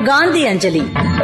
காந்தி அஞ்சலி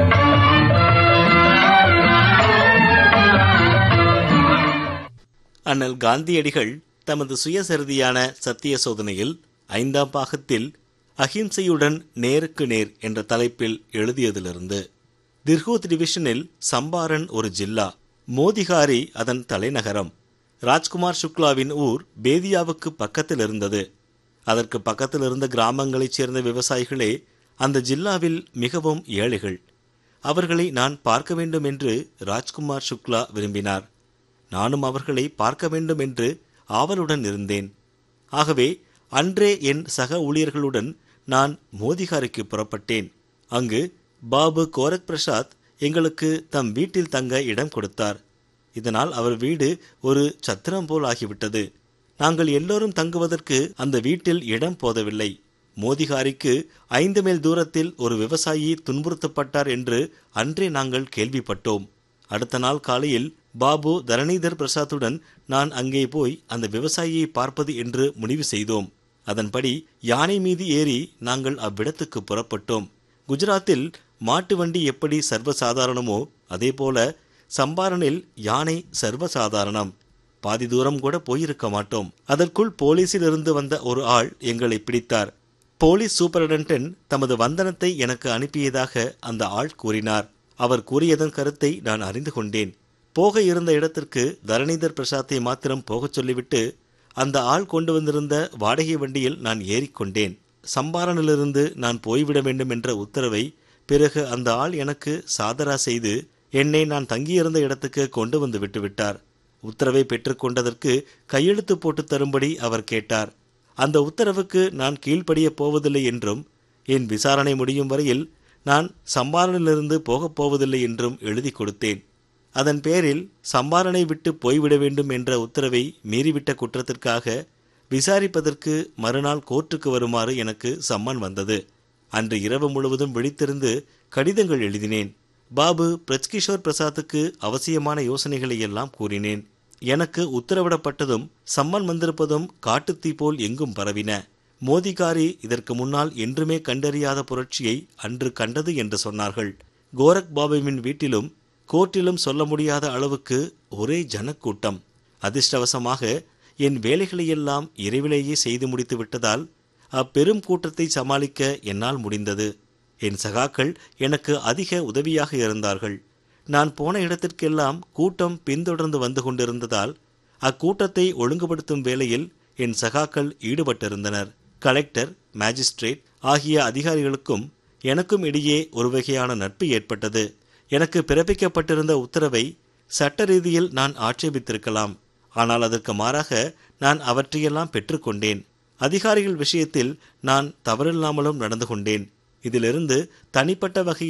அண்ணல் காந்தியடிகள் தமது சுயசரிதியான சத்திய சோதனையில் ஐந்தாம் பாகத்தில் அஹிம்சையுடன் நேருக்கு நேர் என்ற தலைப்பில் எழுதியதிலிருந்து திர்ஹூத் டிவிஷனில் சம்பாரன் ஒரு ஜில்லா மோதிகாரி அதன் தலைநகரம் ராஜ்குமார் சுக்லாவின் ஊர் பேதியாவுக்கு பக்கத்தில் இருந்தது அதற்கு பக்கத்தில் இருந்த கிராமங்களைச் சேர்ந்த விவசாயிகளே அந்த ஜில்லாவில் மிகவும் ஏழைகள் அவர்களை நான் பார்க்க வேண்டும் என்று ராஜ்குமார் சுக்லா விரும்பினார் நானும் அவர்களை பார்க்க வேண்டும் என்று ஆவலுடன் இருந்தேன் ஆகவே அன்றே என் சக ஊழியர்களுடன் நான் மோதிகாருக்கு புறப்பட்டேன் அங்கு பாபு கோரக் பிரசாத் எங்களுக்கு தம் வீட்டில் தங்க இடம் கொடுத்தார் இதனால் அவர் வீடு ஒரு சத்திரம் போல் ஆகிவிட்டது நாங்கள் எல்லோரும் தங்குவதற்கு அந்த வீட்டில் இடம் போதவில்லை மோதிகாரிக்கு ஐந்து மைல் தூரத்தில் ஒரு விவசாயி துன்புறுத்தப்பட்டார் என்று அன்றே நாங்கள் கேள்விப்பட்டோம் அடுத்த நாள் காலையில் பாபு தரணிதர் பிரசாத்துடன் நான் அங்கே போய் அந்த விவசாயியை பார்ப்பது என்று முடிவு செய்தோம் அதன்படி யானை மீது ஏறி நாங்கள் அவ்விடத்துக்கு புறப்பட்டோம் குஜராத்தில் மாட்டு வண்டி எப்படி சர்வசாதாரணமோ அதேபோல சம்பாரனில் யானை சர்வசாதாரணம் பாதி தூரம் கூட போயிருக்க மாட்டோம் அதற்குள் போலீசில் இருந்து வந்த ஒரு ஆள் எங்களை பிடித்தார் போலீஸ் சூப்பரண்டன்ட் தமது வந்தனத்தை எனக்கு அனுப்பியதாக அந்த ஆள் கூறினார் அவர் கூறியதன் கருத்தை நான் அறிந்து கொண்டேன் போக இருந்த இடத்திற்கு தரணிதர் பிரசாத்தை மாத்திரம் போகச் சொல்லிவிட்டு அந்த ஆள் கொண்டு வந்திருந்த வாடகை வண்டியில் நான் ஏறிக்கொண்டேன் சம்பாரனிலிருந்து நான் போய்விட வேண்டும் என்ற உத்தரவை பிறகு அந்த ஆள் எனக்கு சாதரா செய்து என்னை நான் தங்கியிருந்த இடத்துக்கு கொண்டு வந்து விட்டுவிட்டார் உத்தரவை பெற்றுக்கொண்டதற்கு கையெழுத்து போட்டு தரும்படி அவர் கேட்டார் அந்த உத்தரவுக்கு நான் கீழ்ப்படியப் போவதில்லை என்றும் என் விசாரணை முடியும் வரையில் நான் சம்பாரனிலிருந்து போகப் போவதில்லை என்றும் எழுதி கொடுத்தேன் அதன் பேரில் சம்பாரனை விட்டு போய்விட வேண்டும் என்ற உத்தரவை மீறிவிட்ட குற்றத்திற்காக விசாரிப்பதற்கு மறுநாள் கோர்ட்டுக்கு வருமாறு எனக்கு சம்மன் வந்தது அன்று இரவு முழுவதும் விழித்திருந்து கடிதங்கள் எழுதினேன் பாபு பிரஜ்கிஷோர் பிரசாத்துக்கு அவசியமான யோசனைகளை எல்லாம் கூறினேன் எனக்கு உத்தரவிடப்பட்டதும் சம்மன் வந்திருப்பதும் காட்டுத்தீ போல் எங்கும் பரவின மோதிகாரி இதற்கு முன்னால் என்றுமே கண்டறியாத புரட்சியை அன்று கண்டது என்று சொன்னார்கள் கோரக் பாபுவின் வீட்டிலும் கோர்ட்டிலும் சொல்ல முடியாத அளவுக்கு ஒரே ஜனக்கூட்டம் அதிர்ஷ்டவசமாக என் வேலைகளையெல்லாம் இரவிலேயே செய்து முடித்து விட்டதால் அப்பெரும் கூட்டத்தை சமாளிக்க என்னால் முடிந்தது என் சகாக்கள் எனக்கு அதிக உதவியாக இருந்தார்கள் நான் போன இடத்திற்கெல்லாம் கூட்டம் பின்தொடர்ந்து வந்து கொண்டிருந்ததால் அக்கூட்டத்தை ஒழுங்குபடுத்தும் வேலையில் என் சகாக்கள் ஈடுபட்டிருந்தனர் கலெக்டர் மேஜிஸ்ட்ரேட் ஆகிய அதிகாரிகளுக்கும் எனக்கும் இடையே ஒரு வகையான நட்பு ஏற்பட்டது எனக்கு பிறப்பிக்கப்பட்டிருந்த உத்தரவை சட்ட ரீதியில் நான் ஆட்சேபித்திருக்கலாம் ஆனால் அதற்கு மாறாக நான் அவற்றையெல்லாம் பெற்றுக்கொண்டேன் அதிகாரிகள் விஷயத்தில் நான் தவறில்லாமலும் நடந்து கொண்டேன் இதிலிருந்து தனிப்பட்ட வகையில்